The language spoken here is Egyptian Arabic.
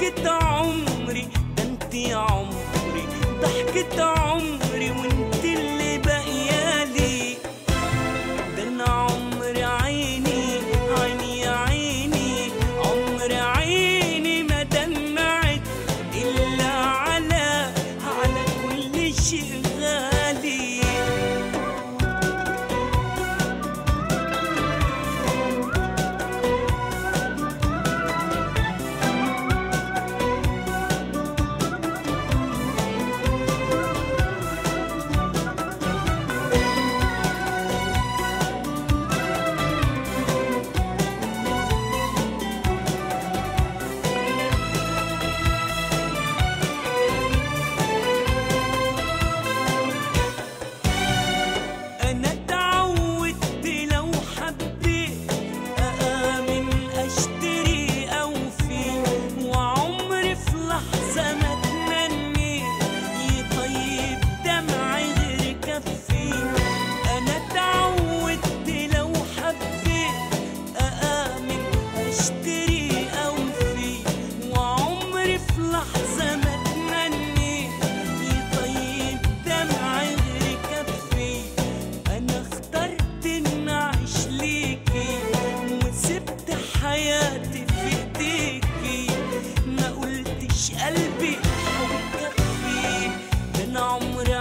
ضحكة عمري ده انت عمري ضحكة عمري وانت اللي باقيالي ده انا عمر عيني عيني يا عيني عمر عيني ما دمعت الا على على كل شيء غالي انا اتعودت لو حبيت اامن اشتري اوفي وعمري في لحظه ما اتمنيت يطيب دمعي غير كفي انا اتعودت لو حبيت اامن اشتري اوفي وعمري في لحظه ما اتمنيت يطيب دمعي غير كفي انا اخترت ان اعيش ليكي وسبت حياتي في ايديكي ما قلتش قلبي هيكفي ده انا عمري